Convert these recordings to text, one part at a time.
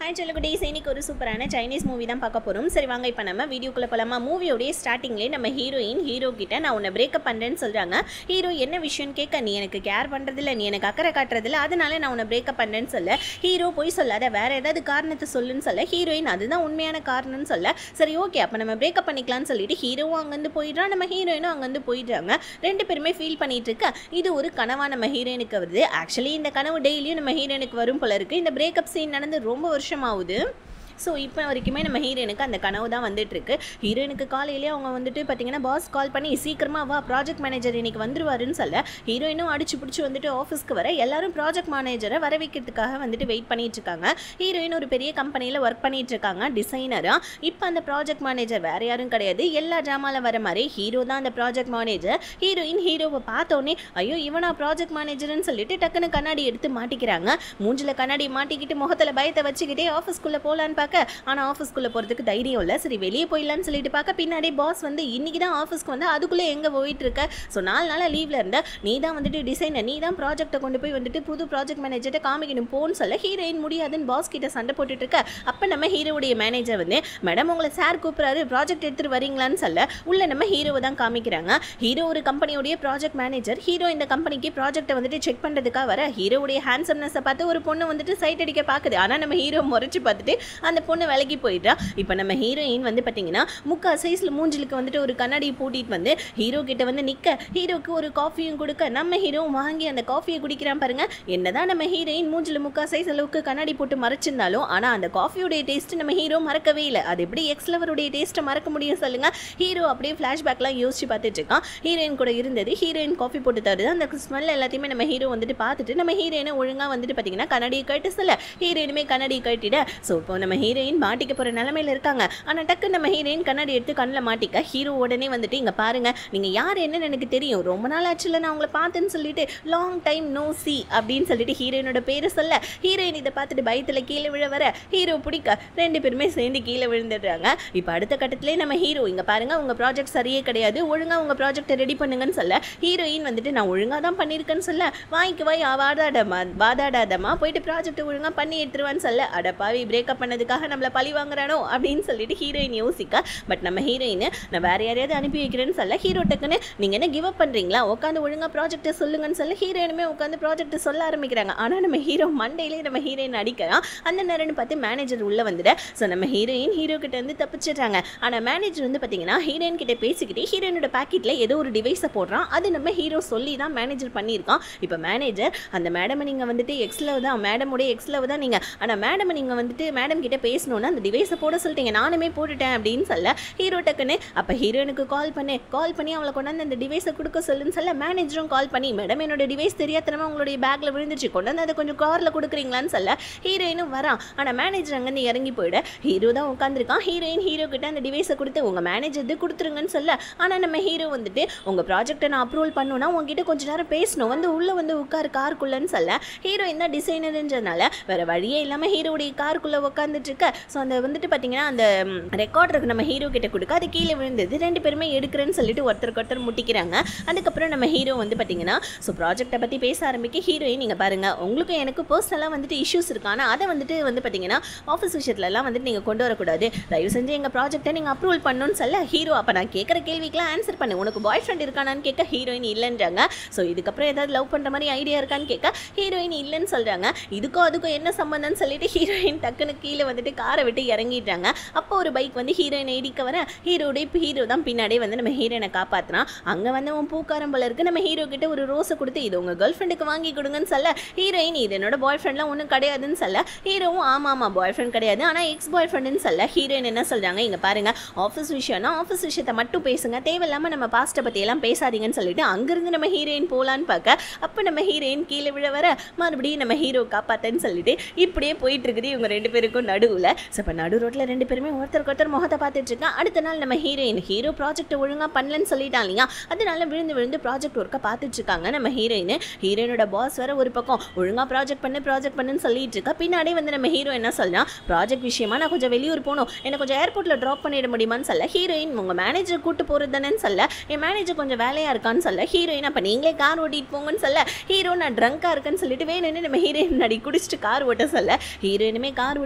hi செல்லகுட்டீஸ் இன்னைக்கு ஒரு சூப்பரான சைனீஸ் மூவி தான் பார்க்க போகிறோம் சரி வாங்க இப்போ நம்ம வீடியோக்குள்ளே போகலாமா மூவியோடைய ஸ்டார்டிங்லேயே நம்ம ஹீரோயின் ஹீரோ கிட்ட நான் உன்னை பிரேக்கப் பண்ணுறேன்னு சொல்கிறாங்க ஹீரோ என்ன விஷயம்னு கேட்க நீ எனக்கு கேர் பண்ணுறதில்ல நீ எனக்கு அக்கறை காட்டுறதில்ல அதனால நான் உன்னை பிரேக்கப் பண்ணுறேன்னு சொல்ல ஹீரோ போய் சொல்லாத வேற ஏதாவது காரணத்தை சொல்லுன்னு சொல்ல ஹீரோயின் அதுதான் உண்மையான காரணம்னு சொல்ல சரி ஓகே அப்போ நம்ம பிரேக்கப் பண்ணிக்கலாம்னு சொல்லிட்டு ஹீரோவும் அங்கேருந்து போயிடுறான் நம்ம ஹீரோயினும் அங்கேருந்து போயிடுறாங்க ரெண்டு பேருமே ஃபீல் பண்ணிட்டு இருக்க இது ஒரு கனவா நம்ம ஹீரோயினுக்கு வருது ஆக்சுவலி இந்த கனவு டெய்லியும் நம்ம ஹீரோயினுக்கு வரும் போல இருக்கு இந்த பிரேக்கப் சீன் நடந்து ரொம்ப வருஷம் ஆகுது ஸோ இப்போ வரைக்குமே நம்ம ஹீரோயினுக்கு அந்த கனவு தான் வந்துட்டு இருக்கு ஹீரோயினுக்கு காலையிலேயே அவங்க வந்துட்டு பார்த்தீங்கன்னா பாஸ் கால் பண்ணி சீக்கிரமாக வா ப்ராஜெக்ட் மேனேஜர் இன்னைக்கு வந்துருவாருன்னு சொல்ல ஹீரோயினும் அடிச்சு பிடிச்சி வந்துட்டு ஆஃபீஸ்க்கு வர எல்லாரும் ப்ராஜெக்ட் மேனேஜரை வர வைக்கிறதுக்காக வந்துட்டு வெயிட் பண்ணிட்டு இருக்காங்க ஹீரோயின் ஒரு பெரிய கம்பெனியில் ஒர்க் பண்ணிட்டு இருக்காங்க டிசைனராக இப்போ அந்த ப்ராஜெக்ட் மேனேஜர் வேற யாரும் கிடையாது எல்லா ட்ராமாவில் வர மாதிரி ஹீரோ தான் அந்த ப்ராஜெக்ட் மேனேஜர் ஹீரோயின் ஹீரோவை பார்த்தோன்னே ஐயோ இவனா ப்ராஜெக்ட் மேனேஜர்னு சொல்லிட்டு டக்குன்னு கண்ணாடி எடுத்து மாட்டிக்கிறாங்க மூஞ்சில கண்ணாடி மாட்டிக்கிட்டு முகத்தில் பயத்தை வச்சுக்கிட்டே ஆஃபீஸ்க்குள்ளே போகலான்னு பார்க்க ஆனால் ஆஃபீஸ்க்குள்ளே போகிறதுக்கு தைரியம் இல்லை சரி வெளியே போயிடலான்னு சொல்லிட்டு பார்க்க பின்னாடி பாஸ் வந்து இன்னைக்கு தான் ஆஃபீஸ்க்கு வந்து அதுக்குள்ளே எங்கே போயிட்டு இருக்க ஸோ நாலு நாளாக லீவில் இருந்த நீ தான் வந்துட்டு டிசைனர் நீ தான் ப்ராஜெக்ட்டை கொண்டு போய் வந்துட்டு புது ப்ராஜெக்ட் மேனேஜர்கிட்ட காமிக்கணும் போன்னு சொல்ல ஹீரோயின் முடியாதுன்னு பாஸ் கிட்ட சண்டை போட்டுட்டு இருக்க அப்போ நம்ம ஹீரோவுடைய மேனேஜர் வந்து மேடம் உங்களை சார் கூப்பிட்றாரு ப்ராஜெக்ட் எடுத்துகிட்டு வரீங்களான்னு சொல்ல உள்ள நம்ம ஹீரோவை தான் காமிக்கிறாங்க ஹீரோ ஒரு கம்பெனியோடைய ப்ராஜெக்ட் மேனேஜர் ஹீரோ இந்த கம்பெனிக்கு ப்ராஜெக்ட்டை வந்துட்டு செக் பண்ணுறதுக்காக வர ஹீரோவுடைய ஹேண்ட்ஸம்னஸை பார்த்து ஒரு பொண்ணு வந்துட்டு சைட் அடிக்க பார்க்குது ஆனால் நம்ம ஹீரோ முறைச்சு பார்த்துட்டு அந்த பொண்ணு விலகி போயிட்டா இப்போ நம்ம ஹீரோயின் வந்து பார்த்தீங்கன்னா முக்கா சைஸில் மூஞ்சிலுக்கு வந்துட்டு ஒரு கண்ணாடியை பூட்டிட்டு வந்து ஹீரோ கிட்ட வந்து நிற்க ஹீரோக்கு ஒரு காஃபியும் கொடுக்க நம்ம ஹீரோ வாங்கி அந்த காஃபியை குடிக்கிறான் பாருங்க என்னதான் நம்ம ஹீரோயின் மூஞ்சில முக்கா சைஸ் அளவுக்கு கண்ணாடி போட்டு மறைச்சிருந்தாலும் ஆனால் அந்த காஃபியோடைய டேஸ்ட் நம்ம ஹீரோ மறக்கவே இல்லை அது எப்படி எக்ஸ் லவருடைய டேஸ்ட்டை மறக்க முடியும் சொல்லுங்க ஹீரோ அப்படியே ஃப்ளாஷ்பேக்லாம் யோசிச்சு பார்த்துட்டு இருக்கான் ஹீரோயின் கூட இருந்தது ஹீரோயின் காஃபி போட்டு தருது அந்த ஸ்மெல் எல்லாத்தையுமே நம்ம ஹீரோ வந்துட்டு பார்த்துட்டு நம்ம ஹீரோயினை ஒழுங்காக வந்துட்டு பார்த்தீங்கன்னா கண்ணாடியை கட்டு சொல்ல ஹீரோயினுமே கண்ணாடியை கட்டிட ஸோ இப்போ நம்ம ஹீரோயின் மாட்டிக்க போகிற நிலமையில இருக்காங்க ஆனால் டக்கு நம்ம ஹீரோயின் கண்ணாடி எடுத்து கண்ணில் மாட்டிக்க ஹீரோ உடனே வந்துட்டு இங்கே பாருங்க நீங்கள் யார் என்னன்னு எனக்கு தெரியும் ரொம்ப நாள் ஆச்சுல நான் உங்களை பார்த்தேன்னு சொல்லிட்டு லாங் டைம் நோ சி அப்படின்னு சொல்லிட்டு ஹீரோயினோட பேரை சொல்ல ஹீரோயின் இதை பார்த்துட்டு பயத்தில் கீழே விழ வர ஹீரோ பிடிக்க ரெண்டு பேருமே சேர்ந்து கீழே விழுந்துடுறாங்க இப்போ அடுத்த கட்டத்திலே நம்ம ஹீரோ இங்கே பாருங்க உங்கள் ப்ராஜெக்ட் சரியே கிடையாது ஒழுங்காக உங்கள் ப்ராஜெக்ட்டை ரெடி பண்ணுங்கன்னு சொல்ல ஹீரோயின் வந்துட்டு நான் ஒழுங்காக தான் பண்ணியிருக்கேன்னு சொல்ல வாங்கிக்கு வாய் வாதாடாதம்மா வாதாடாதம்மா போயிட்டு ப்ராஜெக்ட் ஒழுங்காக பண்ணி எடுத்துருவான்னு சொல்ல அட பாவி பிரேக்கப் பண்ணதுக்காக நம்மளை பழி வாங்குறானோ அப்படின்னு சொல்லிட்டு ஹீரோயின் யோசிக்க பட் நம்ம ஹீரோயின் நான் வேற யாரையாவது அனுப்பி வைக்கிறேன்னு சொல்ல ஹீரோ டக்குன்னு நீங்கள் என்ன கிவ் அப் பண்ணுறீங்களா உட்காந்து ஒழுங்காக ப்ராஜெக்ட்டை சொல்லுங்கன்னு சொல்ல ஹீரோயினுமே உட்காந்து ப்ராஜெக்ட்டை சொல்ல ஆரம்பிக்கிறாங்க ஆனால் நம்ம ஹீரோ மண்டையிலே நம்ம ஹீரோயின் அடிக்கிறான் அந்த நேரம்னு பார்த்து மேனேஜர் உள்ளே வந்துட ஸோ நம்ம ஹீரோயின் ஹீரோ கிட்ட இருந்து தப்பிச்சிடுறாங்க ஆனால் மேனேஜர் வந்து பார்த்தீங்கன்னா ஹீரோயின் கிட்ட பேசிக்கிட்டு ஹீரோயினோட பாக்கெட்டில் ஏதோ ஒரு டிவைஸை போடுறான் அது நம்ம ஹீரோ சொல்லி தான் மேனேஜர் பண்ணியிருக்கான் இப்போ மேனேஜர் அந்த மேடமை நீங்கள் வந்துட்டு எக்ஸில் தான் மேடமுடைய எக்ஸில் தான் நீங்கள் ஆனால் மேடம் நீங்கள் வந்துட்டு மேடம் கிட்ட பேசணுன்னா அந்த டிவைஸை போட சொல்லிட்டீங்க நானுமே போட்டுட்டேன் அப்படின்னு சொல்ல ஹீரோ டக்குன்னு அப்போ ஹீரோயினுக்கு கால் பண்ணு கால் பண்ணி அவளை கொண்டாந்து அந்த டிவைஸை கொடுக்க சொல்லுன்னு சொல்ல மேனேஜரும் கால் பண்ணி மேடம் என்னோட டிவைஸ் தெரியாதனமா உங்களுடைய பேக்கில் விழுந்துச்சு கொண்டாந்து அதை கொஞ்சம் காரில் கொடுக்குறீங்களான்னு சொல்ல ஹீரோயினும் வரான் ஆனால் மேனேஜர் அங்கேருந்து இறங்கி போயிட ஹீரோ தான் உட்காந்துருக்கான் ஹீரோயின் ஹீரோ கிட்ட அந்த டிவைஸை கொடுத்து உங்கள் மேனேஜர் இது கொடுத்துருங்கன்னு சொல்ல ஆனால் நம்ம ஹீரோ வந்துட்டு உங்கள் ப்ராஜெக்ட்டை நான் அப்ரூவல் பண்ணணும்னா உங்ககிட்ட கொஞ்ச நேரம் பேசணும் வந்து உள்ளே வந்து உட்காரு காருக்குள்ளன்னு சொல்ல ஹீரோயின் தான் டிசைனருன்றனால வேற வழியே இல்லாமல் ஹீரோடைய காருக்குள்ளே உட்காந்துட்டு இருக்க ஸோ அந்த வந்துட்டு பார்த்தீங்கன்னா அந்த ரெக்கார்டருக்கு நம்ம ஹீரோ கிட்ட கொடுக்க அது கீழே விழுந்தது ரெண்டு பேருமே எடுக்கிறேன்னு சொல்லிட்டு ஒருத்தருக்கு ஒருத்தர் முட்டிக்கிறாங்க அதுக்கப்புறம் நம்ம ஹீரோ வந்து பார்த்தீங்கன்னா ஸோ ப்ராஜெக்ட்டை பற்றி பேச ஆரம்பிக்க ஹீரோயின் நீங்கள் பாருங்கள் உங்களுக்கு எனக்கு பர்சனலாக வந்துட்டு இஷ்யூஸ் இருக்கு ஆனால் அதை வந்துட்டு வந்து பார்த்தீங்கன்னா ஆஃபீஸ் விஷயத்துலலாம் வந்துட்டு நீங்கள் கொண்டு வரக்கூடாது தயவு செஞ்சு எங்கள் ப்ராஜெக்ட்டை நீங்கள் அப்ரூவல் பண்ணணும்னு சொல்ல ஹீரோ அப்போ நான் கேட்குற கேள்விக்கெலாம் ஆன்சர் பண்ணு உனக்கு பாய் ஃப்ரெண்ட் இருக்கானான்னு கேட்க ஹீரோயின் இல்லைன்றாங்க ஸோ இதுக்கப்புறம் ஏதாவது லவ் பண்ணுற மாதிரி ஐடியா இருக்கான்னு கேட்க ஹீரோயின் இல்லைன்னு சொல்கிறாங்க இதுக்கும் அதுக்கும் என்ன சம்மந்தம்னு சொல்லிட்டு ஹீரோயின் டக்குன்னு கீழே வந்துட்டு காரை விட்டு இறங்கிட்டாங்க அப்போ ஒரு பைக் வந்து ஹீரோயினை இடிக்க வர ஹீரோடைய ஹீரோ தான் பின்னாடியே வந்து நம்ம ஹீரோயினை காப்பாற்றுறான் அங்கே வந்து அவன் பூக்காரம் போல இருக்கு நம்ம ஹீரோ கிட்ட ஒரு ரோஸை கொடுத்து இது உங்கள் கேர்ள் ஃப்ரெண்டுக்கு வாங்கி கொடுங்கன்னு சொல்ல ஹீரோயின் இது என்னோட பாய் ஃப்ரெண்ட்லாம் ஒன்றும் கிடையாதுன்னு சொல்ல ஹீரோவும் ஆமாம் ஆமாம் பாய் ஃப்ரெண்ட் கிடையாது ஆனால் எக்ஸ் பாய் ஃப்ரெண்டுன்னு சொல்ல ஹீரோயின் என்ன சொல்கிறாங்க இங்கே பாருங்க ஆஃபீஸ் விஷயம்னா ஆஃபீஸ் விஷயத்தை மட்டும் பேசுங்க தேவையில்லாமல் நம்ம பாஸ்ட்டை பற்றி எல்லாம் பேசாதீங்கன்னு சொல்லிட்டு அங்கேருந்து நம்ம ஹீரோயின் போகலான்னு பார்க்க அப்போ நம்ம ஹீரோயின் கீழே விழ வர மறுபடியும் நம்ம ஹீரோ காப்பாத்தன்னு சொல்லிட்டு இப்படியே போயிட்டு இருக்குது இவங்க ரெண்டு பேருக்கும் நடுவில் ஸோ இப்போ நடு ரோட்டில் ரெண்டு பேருமே ஒருத்தருக்கு ஒருத்தர் முகத்தை பார்த்துட்டு இருக்கேன் அடுத்த நாள் நம்ம ஹீரோயின் ஹீரோ ப்ராஜெக்ட் ஒழுங்காக பண்ணலன்னு சொல்லிட்டான் இல்லையா அதனால விழுந்து விழுந்து ப்ராஜெக்ட் ஒர்க்கை பார்த்துட்டு இருக்காங்க நம்ம ஹீரோயின் ஹீரோயினோட பாஸ் வேற ஒரு பக்கம் ஒழுங்காக ப்ராஜெக்ட் பண்ணு ப்ராஜெக்ட் பண்ணுன்னு சொல்லிட்டு இருக்கா பின்னாடியே வந்து நம்ம ஹீரோ என்ன சொல்றான் ப்ராஜெக்ட் விஷயமா நான் கொஞ்சம் வெளியூர் போகணும் என்னை கொஞ்சம் ஏர்போர்ட்டில் ட்ராப் பண்ணிட முடியுமான்னு சொல்ல ஹீரோயின் உங்கள் மேனேஜர் கூட்டு போகிறது தானேன்னு சொல்ல என் மேனேஜர் கொஞ்சம் வேலையாக இருக்கான்னு சொல்ல ஹீரோயின் அப்போ நீங்களே கார் ஓட்டிட்டு போங்கன்னு சொல்ல ஹீரோ நான் ட்ரங்காக இருக்கேன்னு சொல்லிட்டு வேணும்னு நம்ம ஹீரோயின் நடி குடிச்சிட்டு கார் ஓட்ட சொல்ல ஹீரோயினுமே கார் ஓட்டிட்டு போயிட்டு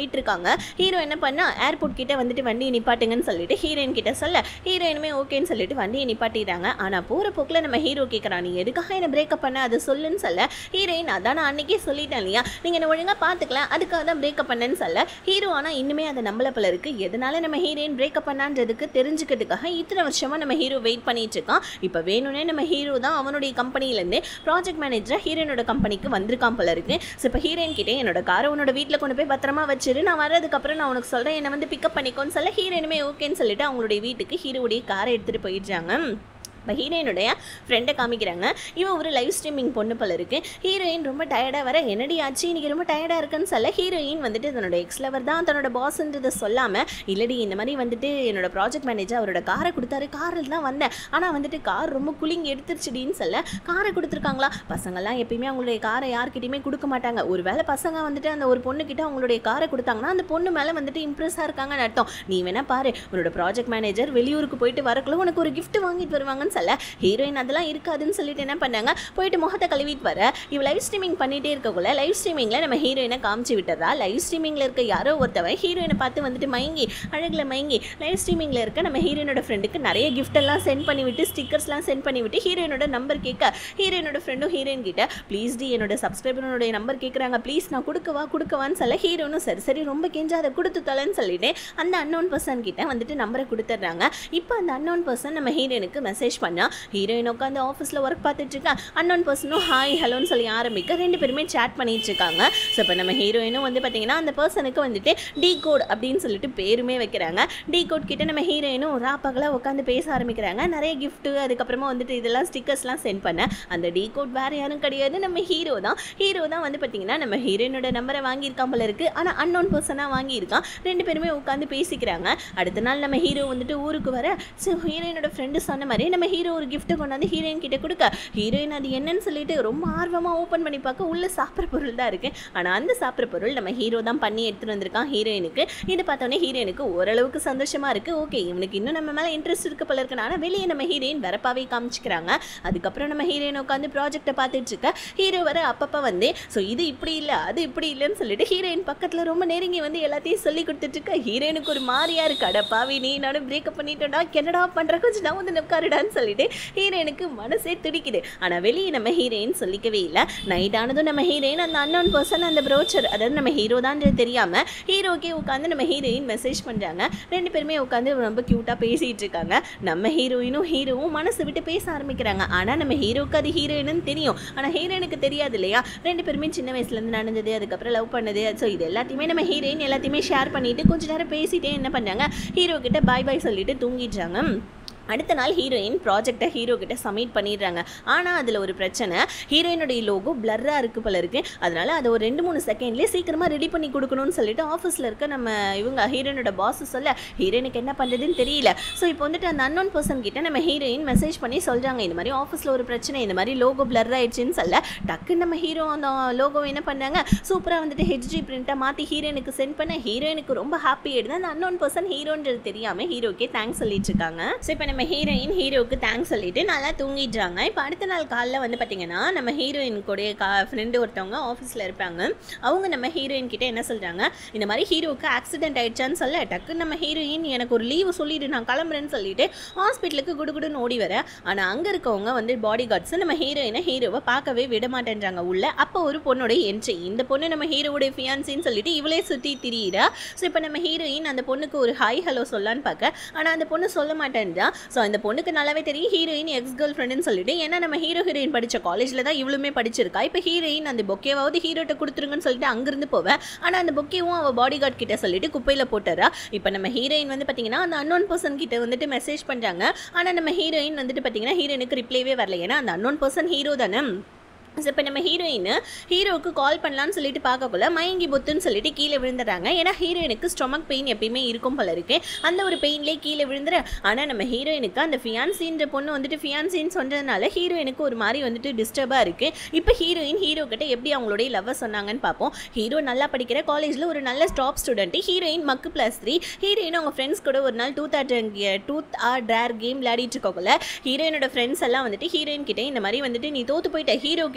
போயிட்டு இருக்காங்க ஹீரோ என்ன பண்ணா ஏர்போர்ட் கிட்ட வந்துட்டு வண்டியை நிப்பாட்டுங்கன்னு சொல்லிட்டு ஹீரோயின் கிட்ட சொல்ல ஹீரோயினுமே ஓகேன்னு சொல்லிட்டு வண்டியை நிப்பாட்டிடுறாங்க ஆனால் போகிற போக்கில் நம்ம ஹீரோ கேட்குறான் நீ எதுக்காக என்ன பிரேக்கப் பண்ண அதை சொல்லுன்னு சொல்ல ஹீரோயின் அதான் நான் அன்னைக்கே சொல்லிட்டேன் இல்லையா நீங்கள் என்ன ஒழுங்காக பார்த்துக்கலாம் அதுக்காக தான் பிரேக்கப் பண்ணேன்னு சொல்ல ஹீரோ ஆனால் இன்னுமே அதை நம்மள போல இருக்கு எதனால நம்ம ஹீரோயின் பிரேக்கப் பண்ணான்றதுக்கு தெரிஞ்சுக்கிறதுக்காக இத்தனை வருஷமா நம்ம ஹீரோ வெயிட் பண்ணிட்டு இருக்கான் இப்போ வேணும்னே நம்ம ஹீரோ தான் அவனுடைய கம்பெனிலேருந்து ப்ராஜெக்ட் மேனேஜராக ஹீரோயினோட கம்பெனிக்கு வந்திருக்கான் போல இருக்கு ஸோ இப்போ ஹீரோயின் கிட்டே என்னோட காரை உன்னோட வீட்டில் கொண்டு போய் பத்திரமா வச்சிரு நான் வர்றதுக்கப்புறம் நான் உனக்கு சொல்கிறேன் என்னை வந்து பிக்கப் பண்ணிக்கோன்னு சொல்ல ஹீரோயினுமே ஓகேன்னு சொல்லிட்டு அவங்களுடைய வீட்டுக்கு ஹீரோடைய காரை எடுத்துகிட்டு போயிடுறாங்க இப்போ ஹீரோயினுடைய ஃப்ரெண்டை காமிக்கிறாங்க இவன் ஒரு லைவ் ஸ்ட்ரீமிங் பொண்ணு போல இருக்கு ஹீரோயின் ரொம்ப டயர்டாக வர என்னடி ஆச்சு இன்னைக்கு ரொம்ப டயர்டாக இருக்குன்னு சொல்ல ஹீரோயின் வந்துட்டு தன்னோட எக்ஸ் லவர் தான் தன்னோட பாஸ்ன்றதை சொல்லாமல் இல்லடி இந்த மாதிரி வந்துட்டு என்னோட ப்ராஜெக்ட் மேனேஜர் அவரோட காரை கொடுத்தாரு காரில் தான் வந்தேன் ஆனால் வந்துட்டு கார் ரொம்ப குளிங்க எடுத்துருச்சுடின்னு சொல்ல காரை கொடுத்துருக்காங்களா பசங்கள்லாம் எப்பயுமே அவங்களுடைய காரை யார்கிட்டயுமே கொடுக்க மாட்டாங்க ஒருவேளை பசங்க வந்துட்டு அந்த ஒரு பொண்ணுக்கிட்ட அவங்களுடைய காரை கொடுத்தாங்கன்னா அந்த பொண்ணு மேலே வந்துட்டு இம்ப்ரெஸ்ஸாக இருக்காங்கன்னு அர்த்தம் நீ வேணா பாரு உன்னோட ப்ராஜெக்ட் மேனேஜர் வெளியூருக்கு போயிட்டு வரக்குள்ள உனக்கு ஒரு gift வாங்கிட்டு வருவாங்கன்னு சொல்ல ஹீரோயின் அதெல்லாம் இருக்காதுன்னு சொல்லிட்டு என்ன பண்ணாங்க போயிட்டு முகத்தை கழுவிட்டு வர இவ லைவ் ஸ்ட்ரீமிங் பண்ணிட்டே இருக்கக்குள்ள லைவ் ஸ்ட்ரீமிங்கில் நம்ம ஹீரோயினை காமிச்சு விட்டுறா லைவ் ஸ்ட்ரீமிங்கில் இருக்க யாரோ ஒருத்தவன் ஹீரோயினை பார்த்து வந்துட்டு மயங்கி அழகில் மயங்கி லைவ் ஸ்ட்ரீமிங்கில் இருக்க நம்ம ஹீரோயினோட ஃப்ரெண்டுக்கு நிறைய gift எல்லாம் சென்ட் பண்ணி விட்டு ஸ்டிக்கர்ஸ்லாம் சென்ட் பண்ணி விட்டு ஹீரோயினோட நம்பர் கேட்க ஹீரோயினோட ஃப்ரெண்டும் ஹீரோயின் கிட்ட ப்ளீஸ் டி என்னோட சப்ஸ்கிரைபரோட நம்பர் கேட்குறாங்க ப்ளீஸ் நான் கொடுக்கவா கொடுக்கவான்னு சொல்ல ஹீரோனும் சரி சரி ரொம்ப கெஞ்சாத கொடுத்து தொலைன்னு சொல்லிட்டு அந்த அன்னோன் பர்சன் கிட்ட வந்துட்டு நம்பரை கொடுத்துட்றாங்க இப்போ அந்த அன்னோன் பர்சன் நம்ம ஹீரோயினுக்கு மெசேஜ் பண்ணா ஹீரோயின் உட்காந்து ஆஃபீஸில் ஒர்க் பார்த்துட்டு இருக்கா அன்னோன் பர்சனும் ஹாய் ஹலோன்னு சொல்லி ஆரம்பிக்க ரெண்டு பேருமே சேட் பண்ணிட்டு இருக்காங்க ஸோ இப்போ நம்ம ஹீரோயினும் வந்து பார்த்தீங்கன்னா அந்த பர்சனுக்கு வந்துட்டு டி கோட் அப்படின்னு சொல்லிட்டு பேருமே வைக்கிறாங்க டி கோட் கிட்ட நம்ம ஹீரோயினும் ராப்பகலாக உட்காந்து பேச ஆரம்பிக்கிறாங்க நிறைய கிஃப்ட்டு அதுக்கப்புறமா வந்துட்டு இதெல்லாம் ஸ்டிக்கர்ஸ்லாம் சென்ட் பண்ண அந்த டி கோட் வேறு யாரும் கிடையாது நம்ம ஹீரோ தான் ஹீரோ தான் வந்து பார்த்தீங்கன்னா நம்ம ஹீரோயினோட நம்பரை வாங்கியிருக்கான் போல இருக்கு ஆனால் அன்னோன் பர்சனாக வாங்கியிருக்கான் ரெண்டு பேருமே உட்காந்து பேசிக்கிறாங்க அடுத்த நாள் நம்ம ஹீரோ வந்துட்டு ஊருக்கு வர ஸோ ஹீரோயினோட ஃப்ரெண்டு சொன்ன மாதிரி நம்ம ஹீரோ ஒரு gift கொண்டாந்து ஹீரோயின் கிட்ட கொடுக்க ஹீரோயின் அது என்னன்னு சொல்லிட்டு ரொம்ப ஆர்வமாக ஓப்பன் பண்ணி பார்க்க உள்ள சாப்பிட்ற பொருள் தான் இருக்கு ஆனால் அந்த சாப்பிட்ற பொருள் நம்ம ஹீரோ தான் பண்ணி எடுத்துட்டு வந்திருக்கான் ஹீரோயினுக்கு இது பார்த்தோன்னே ஹீரோயினுக்கு ஓரளவுக்கு சந்தோஷமா இருக்கு ஓகே இவனுக்கு இன்னும் நம்ம மேலே இன்ட்ரெஸ்ட் இருக்கு போல இருக்கு ஆனால் வெளியே நம்ம ஹீரோயின் வரப்பாவே காமிச்சிக்கிறாங்க அதுக்கப்புறம் நம்ம ஹீரோயின் உட்காந்து ப்ராஜெக்ட்டை பார்த்துட்டு இருக்க ஹீரோ வர அப்பப்போ வந்து ஸோ இது இப்படி இல்லை அது இப்படி இல்லைன்னு சொல்லிட்டு ஹீரோயின் பக்கத்தில் ரொம்ப நெருங்கி வந்து எல்லாத்தையும் சொல்லி கொடுத்துட்டு இருக்க ஹீரோயினுக்கு ஒரு மாதிரியா இருக்கு அட பாவி நீ நானும் பிரேக்கப் பண்ணிட்டோம்டா என்னடா பண்ற கொஞ்சம் நான் வந்து உட்காருடான்னு சொல்லிட்டு ஹீரோயினுக்கு மனசே துடிக்குது ஆனால் வெளியே நம்ம ஹீரோயின் சொல்லிக்கவே இல்லை நைட் ஆனதும் நம்ம ஹீரோயின் அந்த அன்னோன் பர்சன் அந்த ப்ரோச்சர் அதாவது நம்ம ஹீரோ தான் தெரியாமல் ஹீரோக்கே உட்காந்து நம்ம ஹீரோயின் மெசேஜ் பண்ணுறாங்க ரெண்டு பேருமே உட்காந்து ரொம்ப க்யூட்டாக பேசிகிட்டு இருக்காங்க நம்ம ஹீரோயினும் ஹீரோவும் மனசு விட்டு பேச ஆரம்பிக்கிறாங்க ஆனால் நம்ம ஹீரோவுக்கு அது ஹீரோயின்னு தெரியும் ஆனால் ஹீரோயினுக்கு தெரியாது இல்லையா ரெண்டு பேருமே சின்ன வயசுலேருந்து நடந்தது அதுக்கப்புறம் லவ் பண்ணது ஸோ இது எல்லாத்தையுமே நம்ம ஹீரோயின் எல்லாத்தையுமே ஷேர் பண்ணிட்டு கொஞ்ச நேரம் பேசிட்டே என்ன பண்ணாங்க ஹீரோ கிட்ட பாய் பாய் சொல்லிட்டு தூங்கிடுறாங்க அடுத்த நாள் ஹீரோயின் ப்ராஜெக்டை ஹீரோ கிட்ட சப்மிட் பண்ணிடுறாங்க ஆனால் அதில் ஒரு பிரச்சனை ஹீரோயினுடைய லோகோ பிளர்ராக இருக்கு போல இருக்கு அதனால அதை ஒரு ரெண்டு மூணு செகண்ட்லேயே சீக்கிரமாக ரெடி பண்ணி கொடுக்கணும்னு சொல்லிட்டு ஆஃபீஸில் இருக்க நம்ம இவங்க ஹீரோயினோட பாஸ் சொல்ல ஹீரோயினுக்கு என்ன பண்ணுறதுன்னு தெரியல ஸோ இப்போ வந்துட்டு அந்த அன்னோன் பர்சன் கிட்ட நம்ம ஹீரோயின் மெசேஜ் பண்ணி சொல்கிறாங்க இந்த மாதிரி ஆஃபீஸில் ஒரு பிரச்சனை இந்த மாதிரி லோகோ பிளர் ஆயிடுச்சுன்னு சொல்ல டக்குன்னு நம்ம ஹீரோ அந்த லோகோ என்ன பண்ணாங்க சூப்பராக வந்துட்டு ஹெச்டி பிரிண்ட்டை மாற்றி ஹீரோயினுக்கு சென்ட் பண்ண ஹீரோயினுக்கு ரொம்ப ஹாப்பி ஆயிடுது அந்த அன்னோன் பர்சன் ஹீரோன்றது தெரியாமல் ஹீரோக்கே தேங்க்ஸ் சொல்லிட்டு இருக்காங்க ஸோ இப்போ நம்ம ஹீரோயின் ஹீரோவுக்கு தேங்க்ஸ் சொல்லிட்டு நல்லா தூங்கிடுறாங்க இப்போ அடுத்த நாள் காலைல வந்து பார்த்தீங்கன்னா நம்ம ஹீரோயின் கூட கா ஃப்ரெண்டு ஒருத்தவங்க ஆஃபீஸில் இருப்பாங்க அவங்க நம்ம ஹீரோயின் கிட்ட என்ன சொல்கிறாங்க இந்த மாதிரி ஹீரோவுக்கு ஆக்சிடென்ட் ஆயிடுச்சான்னு சொல்ல டக்குன்னு நம்ம ஹீரோயின் எனக்கு ஒரு லீவு சொல்லிட்டு நான் கிளம்புறேன்னு சொல்லிட்டு ஹாஸ்பிட்டலுக்கு குடுகுடுன்னு ஓடி வர ஆனால் அங்கே இருக்கவங்க வந்து பாடி கார்ட்ஸ் நம்ம ஹீரோயினை ஹீரோவை பார்க்கவே விட மாட்டேன்றாங்க உள்ள அப்போ ஒரு பொண்ணோட என்ட்ரி இந்த பொண்ணு நம்ம ஹீரோவுடைய ஃபியான்சின்னு சொல்லிட்டு இவளே சுற்றி திரியிறா ஸோ இப்போ நம்ம ஹீரோயின் அந்த பொண்ணுக்கு ஒரு ஹாய் ஹலோ சொல்லான்னு பார்க்க ஆனால் அந்த பொண்ணு சொல்ல மாட்டேன்றா ஸோ அந்த பொண்ணுக்கு நல்லாவே தெரியும் ஹீரோயின் எக்ஸ் கேர்ள் ஃப்ரெண்டுன்னு சொல்லிட்டு ஏன்னா நம்ம ஹீரோ ஹீரோயின் படித்த காலேஜில் தான் இவளுமே படிச்சிருக்கா இப்போ ஹீரோயின் அந்த பொக்கேவாவது ஹீரோட்ட கொடுத்துருங்கன்னு சொல்லிட்டு அங்கிருந்து போவேன் ஆனால் அந்த பொக்கேவும் அவள் பாடி கார்ட் கிட்ட சொல்லிட்டு குப்பையில் போட்டுறா இப்போ நம்ம ஹீரோயின் வந்து பார்த்தீங்கன்னா அந்த அன்னோன் பர்சன் கிட்ட வந்துட்டு மெசேஜ் பண்ணுறாங்க ஆனால் நம்ம ஹீரோயின் வந்துட்டு பார்த்தீங்கன்னா ஹீரோயினுக்கு ரிப்ளைவே வரல ஏன்னா அந்த அன்னோன் பர்சன் ஹீரோ தானே ஸோ இப்போ நம்ம ஹீரோயின் ஹீரோவுக்கு கால் பண்ணலான்னு சொல்லிட்டு பார்க்கக்குள்ள மயங்கி புத்துன்னு சொல்லிட்டு கீழே விழுந்துடுறாங்க ஏன்னா ஹீரோயினுக்கு ஸ்டொமக் பெயின் எப்பயுமே இருக்கும் போல இருக்கு அந்த ஒரு பெயின்லேயே கீழே விழுந்துற ஆனால் நம்ம ஹீரோயினுக்கு அந்த ஃபியான்சின்ற பொண்ணு வந்துட்டு ஃபியான்சின்னு சொன்னதுனால ஹீரோயினுக்கு ஒரு மாதிரி வந்துட்டு டிஸ்டர்பாக இருக்கு இப்போ ஹீரோயின் ஹீரோ கிட்ட எப்படி அவங்களுடைய லவ்வை சொன்னாங்கன்னு பார்ப்போம் ஹீரோ நல்லா படிக்கிற காலேஜில் ஒரு நல்ல டாப் ஸ்டூடெண்ட் ஹீரோயின் மக்கு ப்ளஸ் த்ரீ ஹீரோயின் அவங்க ஃப்ரெண்ட்ஸ் கூட ஒரு நாள் tooth R tooth or dare game விளையாடிட்டு இருக்கக்குள்ள ஹீரோயினோட ஃப்ரெண்ட்ஸ் எல்லாம் வந்துட்டு ஹீரோயின் கிட்ட இந்த மாதிரி வந்துட்டு நீ தோத்து போயிட்ட ஹீரோ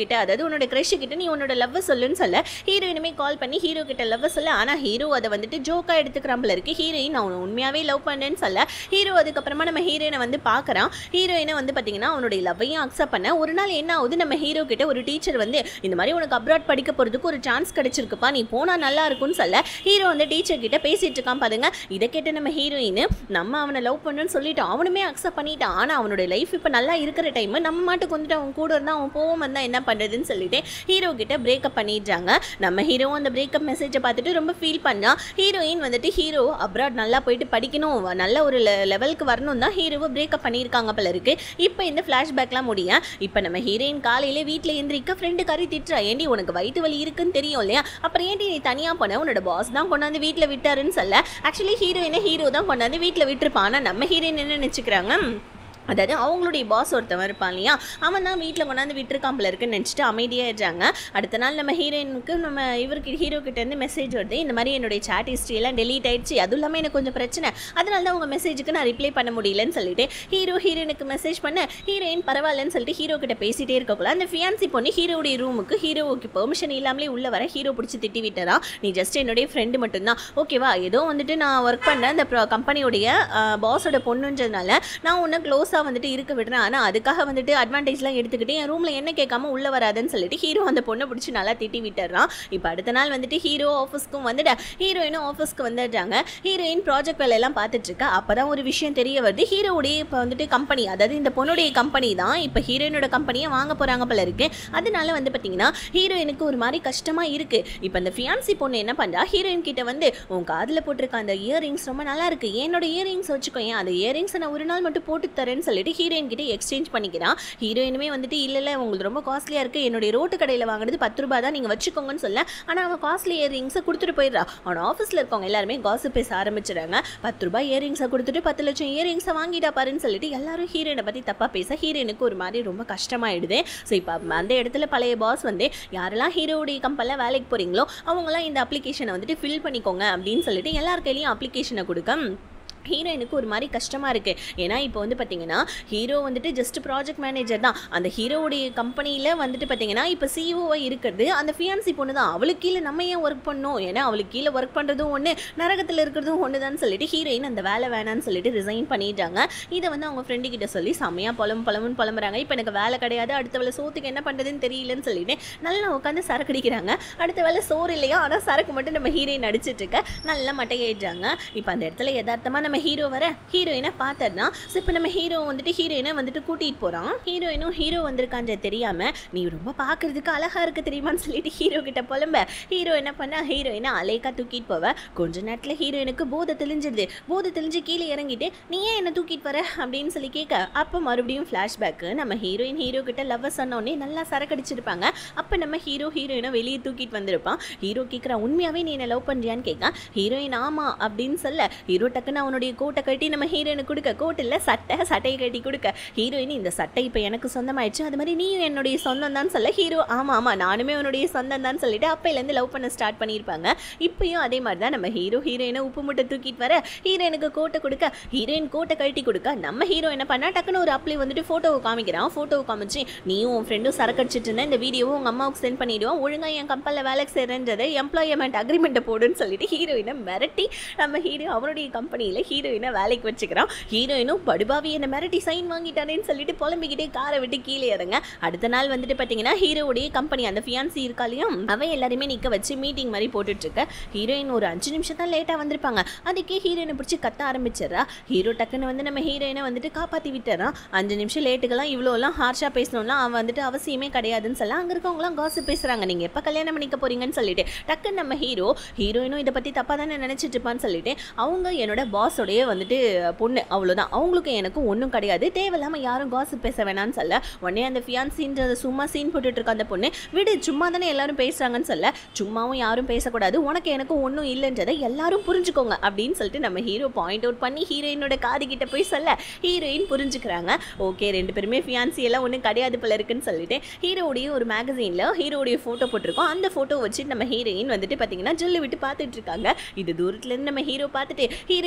கிட்ட அதாவது உன்னோட க்ரஷ் கிட்ட நீ உன்னோட லவ் சொல்லுன்னு சொல்ல ஹீரோயினுமே கால் பண்ணி ஹீரோ கிட்ட லவ் சொல்ல ஆனால் ஹீரோ அதை வந்துட்டு ஜோக்காக எடுத்துக்கிறாம்பல இருக்கு ஹீரோயின் அவன் உண்மையாகவே லவ் பண்ணேன்னு சொல்ல ஹீரோ அதுக்கப்புறமா நம்ம ஹீரோயினை வந்து பார்க்குறான் ஹீரோயினை வந்து பார்த்தீங்கன்னா அவனுடைய லவ்வையும் அக்செப்ட் பண்ண ஒரு நாள் என்ன ஆகுது நம்ம ஹீரோ கிட்ட ஒரு டீச்சர் வந்து இந்த மாதிரி உனக்கு அப்ராட் படிக்க போகிறதுக்கு ஒரு சான்ஸ் கிடைச்சிருக்குப்பா நீ போனால் நல்லா இருக்கும்னு சொல்ல ஹீரோ வந்து டீச்சர் கிட்ட பேசிட்டு இருக்கான் பாருங்க இதை கேட்ட நம்ம ஹீரோயின் நம்ம அவனை லவ் பண்ணுன்னு சொல்லிட்டு அவனுமே அக்செப்ட் பண்ணிட்டான் ஆனால் அவனோட லைஃப் இப்போ நல்லா இருக்கிற டைம் நம்ம மாட்டுக்கு வந்துட்டு அவன் கூட இருந்தால் அவன் போகாம இருந்தால் என்ன பண்ணுறதுன்னு சொல்லிட்டு ஹீரோ கிட்ட பிரேக்கப் பண்ணிடுறாங்க நம்ம ஹீரோவும் அந்த பிரேக்கப் மெசேஜை பார்த்துட்டு ரொம்ப ஃபீல் பண்ணா ஹீரோயின் வந்துட்டு ஹீரோ அப்ராட் நல்லா போயிட்டு படிக்கணும் வ- நல்ல ஒரு லெவலுக்கு வரணும் தான் ஹீரோவை பிரேக்கப் பண்ணியிருக்காங்க போல இருக்கு இப்போ இந்த ஃப்ளாஷ்பேக்லாம் முடிய இப்போ நம்ம ஹீரோயின் காலையில வீட்டில் எந்திரிக்க ஃப்ரெண்டு கறி திட்டுறா ஏண்டி உனக்கு வயிற்று வலி இருக்குன்னு தெரியும் இல்லையா அப்புறம் ஏண்டி நீ தனியாக போன உன்னோட பாஸ் தான் கொண்டாந்து வீட்டில் விட்டாருன்னு சொல்ல ஆக்சுவலி ஹீரோயினை ஹீரோ தான் கொண்டாந்து வீட்டில் விட்டுருப்பான் ஆனால் நம்ம ஹீரோயின் என்ன நினச்சிக்கிறாங்க அதாவது அவங்களுடைய பாஸ் ஒருத்தவன் இருப்பான் இல்லையா அவன் தான் வீட்டில் கொண்டாந்து விட்டுருக்கான் போல இருக்குன்னு நினச்சிட்டு அமைதியாக இருக்காங்க அடுத்த நாள் நம்ம ஹீரோயினுக்கு நம்ம இவருக்கு ஹீரோ கிட்டேருந்து மெசேஜ் வருது இந்த மாதிரி என்னுடைய chat history எல்லாம் டெலீட் ஆயிடுச்சு அதுவும் இல்லாமல் எனக்கு கொஞ்சம் பிரச்சனை அதனால தான் உங்கள் மெசேஜுக்கு நான் ரிப்ளை பண்ண முடியலன்னு சொல்லிட்டு ஹீரோ ஹீரோயினுக்கு மெசேஜ் பண்ண ஹீரோயின் பரவாயில்லன்னு சொல்லிட்டு ஹீரோ கிட்ட பேசிட்டே இருக்கக்குள்ள அந்த ஃபியான்சி பொண்ணு ஹீரோடைய ரூமுக்கு ஹீரோவுக்கு பெர்மிஷன் இல்லாமலே உள்ள வர ஹீரோ பிடிச்சி திட்டி விட்டதா நீ ஜஸ்ட் என்னுடைய ஃப்ரெண்டு மட்டும்தான் ஓகேவா ஏதோ வந்துட்டு நான் ஒர்க் பண்ண அந்த கம்பெனியோடைய பாஸோட பொண்ணுன்றதுனால நான் உன்னை க்ளோஸாக வந்துட்டு இருக்க விடுறேன் ஆனால் அதுக்காக வந்துட்டு அட்வான்டேஜ்லாம் எடுத்துக்கிட்டு என் ரூமில் என்ன கேட்காம உள்ளே வராதுன்னு சொல்லிட்டு ஹீரோ அந்த பொண்ணை பிடிச்சி நல்லா திட்டி விட்டுறான் இப்போ அடுத்த நாள் வந்துட்டு ஹீரோ ஆஃபீஸ்க்கும் வந்துட்டு ஹீரோயினும் ஆஃபீஸ்க்கு வந்துடுறாங்க ஹீரோயின் ப்ராஜெக்ட் வேலையெல்லாம் பார்த்துட்டு இருக்கா அப்போ தான் ஒரு விஷயம் தெரிய வருது ஹீரோவுடைய இப்போ வந்துட்டு கம்பெனி அதாவது இந்த பொண்ணுடைய கம்பெனி தான் இப்போ ஹீரோயினோட கம்பெனியை வாங்க போகிறாங்க போல இருக்கு அதனால வந்து பார்த்தீங்கன்னா ஹீரோயினுக்கு ஒரு மாதிரி கஷ்டமாக இருக்கு இப்போ அந்த ஃபியான்சி பொண்ணு என்ன பண்ணுறா ஹீரோயின் கிட்ட வந்து உன் காதில் போட்டிருக்க அந்த இயரிங்ஸ் ரொம்ப நல்லா இருக்கு என்னோட இயரிங்ஸ் வச்சுக்கோ ஏன் அந்த இயரிங்ஸை நான் ஒரு நாள் மட்டும் போட்டு தரேன்னு சொல்லிட்டு ஹீரோயின் கிட்ட எக்ஸ்சேஞ்ச் பண்ணிக்கிறான் ஹீரோயினுமே வந்துட்டு இல்லை இல்லை உங்களுக்கு ரொம்ப காஸ்ட்லியாக இருக்குது என்னுடைய ரோட்டு கடையில் வாங்குறது பத்து ரூபாய் தான் நீங்கள் வச்சுக்கோங்கன்னு சொல்ல ஆனால் அவன் காஸ்ட்லி இயரிங்ஸை கொடுத்துட்டு போயிடுறா அவன் ஆஃபீஸில் இருக்கவங்க எல்லாருமே காசு பேச ஆரம்பிச்சிடுறாங்க பத்து ரூபாய் இயரிங்ஸை கொடுத்துட்டு பத்து லட்சம் இயரிங்ஸை வாங்கிட்டா பாருன்னு சொல்லிட்டு எல்லாரும் ஹீரோயினை பற்றி தப்பாக பேச ஹீரோயினுக்கு ஒரு மாதிரி ரொம்ப கஷ்டமாயிடுது ஸோ இப்போ அந்த இடத்துல பழைய பாஸ் வந்து யாரெல்லாம் ஹீரோடைய கம்பெனியில் வேலைக்கு போகிறீங்களோ அவங்களாம் இந்த அப்ளிகேஷனை வந்துட்டு ஃபில் பண்ணிக்கோங்க அப்படின்னு சொல்லிட்டு எல்லார் கையிலையும் அப்ளிகேஷனை கொடுக்க ஹீரோயினுக்கு ஒரு மாதிரி கஷ்டமாக இருக்குது ஏன்னா இப்போ வந்து பார்த்தீங்கன்னா ஹீரோ வந்துட்டு ஜஸ்ட் ப்ராஜெக்ட் மேனேஜர் தான் அந்த ஹீரோவுடைய கம்பெனியில் வந்துட்டு பார்த்தீங்கன்னா இப்போ சிஓவாக இருக்கிறது அந்த ஃபியான்சி பொண்ணு தான் அவளுக்கு கீழே நம்ம ஏன் ஒர்க் பண்ணணும் ஏன்னா அவளுக்கு கீழே ஒர்க் பண்ணுறதும் ஒன்று நரகத்தில் இருக்கிறதும் ஒன்று தான் சொல்லிட்டு ஹீரோயின் அந்த வேலை வேணான்னு சொல்லிட்டு ரிசைன் பண்ணிட்டாங்க இதை வந்து அவங்க ஃப்ரெண்டு கிட்ட சொல்லி செம்மையாக புலம் புலமுன்னு புலம்புறாங்க இப்போ எனக்கு வேலை கிடையாது அடுத்த வேலை சோத்துக்கு என்ன பண்ணுறதுன்னு தெரியலன்னு சொல்லிட்டு நல்லா உட்காந்து சரக்கு அடிக்கிறாங்க அடுத்த வேலை சோறு இல்லையா ஆனால் சரக்கு மட்டும் நம்ம ஹீரோயின் அடிச்சிட்டு இருக்க நல்லா மட்டையாயிடுறாங்க இப்போ அந்த இடத்துல யதார்த்தமாக நம்ம ஹீரோ வர ஹீரோயினை பார்த்ததுனா ஸோ இப்போ நம்ம ஹீரோ வந்துட்டு ஹீரோயினை வந்துட்டு கூட்டிகிட்டு போகிறான் ஹீரோயினும் ஹீரோ வந்திருக்கான்ற தெரியாமல் நீ ரொம்ப பார்க்கறதுக்கு அழகாக இருக்கு தெரியுமான்னு சொல்லிட்டு ஹீரோ கிட்ட புலம்ப ஹீரோ என்ன பண்ணா ஹீரோயினை அலைக்கா தூக்கிட்டு போவ கொஞ்ச நேரத்தில் ஹீரோயினுக்கு போதை தெளிஞ்சிருது போதை தெளிஞ்சு கீழே இறங்கிட்டு நீ ஏன் என்ன தூக்கிட்டு வர அப்படின்னு சொல்லி கேட்க அப்போ மறுபடியும் ஃப்ளாஷ்பேக்கு நம்ம ஹீரோயின் ஹீரோ கிட்ட லவ் சொன்னோடனே நல்லா சரக்கடிச்சிருப்பாங்க அப்போ நம்ம ஹீரோ ஹீரோயினை வெளியே தூக்கிட்டு வந்திருப்பான் ஹீரோ கேட்குறான் உண்மையாகவே நீ என்ன லவ் பண்ணுறியான்னு கேட்க ஹீரோயின் ஆமா அப்படின்னு சொல்ல ஹீரோ டக்குன்னு அவனுடைய கோட்டை கட்டி நம்ம ஹீரோயினுக்கு கொடுக்க கோட் இல்லை சட்டை சட்டையை கட்டி கொடுக்க ஹீரோயின் இந்த சட்டை இப்போ எனக்கு சொந்தமாயிடுச்சு அது மாதிரி நீயும் என்னுடைய சொந்தம் தான் சொல்ல ஹீரோ ஆமாம் ஆமாம் நானுமே உன்னுடைய சொந்தம் தான் சொல்லிட்டு அப்பையிலேருந்து லவ் பண்ண ஸ்டார்ட் பண்ணியிருப்பாங்க இப்பயும் அதே மாதிரி தான் நம்ம ஹீரோ ஹீரோயினை உப்பு மூட்டை தூக்கிட்டு வர ஹீரோயினுக்கு கோட்டை கொடுக்க ஹீரோயின் கோட்டை கழட்டி கொடுக்க நம்ம ஹீரோ என்ன பண்ணா டக்குன்னு ஒரு அப்ளை வந்துட்டு ஃபோட்டோவை காமிக்கிறான் ஃபோட்டோவை காமிச்சு நீயும் உன் ஃப்ரெண்டும் சரக்கடிச்சிட்டு இருந்த இந்த வீடியோவும் உங்கள் அம்மாவுக்கு சென்ட் பண்ணிடுவோம் ஒழுங்காக என் கம்பெனியில் வேலைக்கு செய்கிறேன்றதை எம்ப்ளாய்மெண்ட் அக்ரிமெண்ட்டை போடுன்னு சொல்லிட்டு ஹீரோயினை மிரட்டி நம்ம ஹீரோ அவருடைய கம்பெனியில் ஹீரோயினை வேலைக்கு வச்சுக்கிறான் ஹீரோயினும் படுபாவி என்னை மிரட்டி சைன் வாங்கிட்டானேன்னு சொல்லிட்டு புலம்பிக்கிட்டே காரை விட்டு கீழே இறங்க அடுத்த நாள் வந்துட்டு பார்த்தீங்கன்னா ஹீரோவுடைய கம்பெனி அந்த ஃபியான்சி இருக்காலையும் அவன் எல்லாருமே நிற்க வச்சு மீட்டிங் மாதிரி போட்டுட்டு இருக்க ஹீரோயின் ஒரு அஞ்சு நிமிஷம் தான் லேட்டாக வந்திருப்பாங்க அதுக்கே ஹீரோயினை பிடிச்சி கத்த ஆரம்பிச்சிடுறா ஹீரோ டக்குன்னு வந்து நம்ம ஹீரோயினை வந்துட்டு காப்பாற்றி விட்டுறான் அஞ்சு நிமிஷம் லேட்டுக்கெல்லாம் இவ்வளோலாம் ஹார்ஷாக பேசணும்லாம் அவன் வந்துட்டு அவசியமே கிடையாதுன்னு சொல்ல அங்கே இருக்கவங்களாம் காசு பேசுகிறாங்க நீங்கள் எப்போ கல்யாணம் பண்ணிக்க போறீங்கன்னு சொல்லிட்டு டக்குன்னு நம்ம ஹீரோ ஹீரோயினும் இதை பற்றி தப்பாக தானே நினச்சிட்டு இருப்பான்னு சொல்லிட்டு அவங்க என்னோட பாஸோடைய வந்துட்டு பொண்ணு அவ்வளோதான் அவங்களுக்கும் எனக்கும் ஒன்றும் கிடையாது தேவையில்லாமல் யாரும் காசு பேச வேணாம்னு சொல்ல உடனே அந்த ஃபியான்சின்றத சும்மா சீன் போட்டுட்டு இருக்க அந்த பொண்ணு விடு சும்மா தானே எல்லாரும் பேசுகிறாங்கன்னு சொல்ல சும்மாவும் யாரும் பேசக்கூடாது உனக்கு எனக்கும் ஒன்றும் இல்லைன்றதை எல்லாரும் புரிஞ்சுக்கோங்க அப்படின்னு சொல்லிட்டு நம்ம ஹீரோ பாயிண்ட் அவுட் பண்ணி ஹீரோயினோட காது கிட்ட போய் சொல்ல ஹீரோயின் புரிஞ்சுக்கிறாங்க ஓகே ரெண்டு பேருமே ஃபியான்சி எல்லாம் ஒன்றும் கிடையாது போல இருக்குன்னு சொல்லிட்டு ஹீரோடைய ஒரு மேகசீனில் ஹீரோடைய ஃபோட்டோ போட்டிருக்கோம் அந்த ஃபோட்டோ வச்சு நம்ம ஹீரோயின் வந்துட்டு பார்த்தீங்கன்னா ஜொல்லு விட்டு பார்த்துட்டு இருக்காங்க இது தூரத்துலேருந்து நம்ம ஹீரோ பார்த்துட்டு ஹீரோயினுக்கு கால்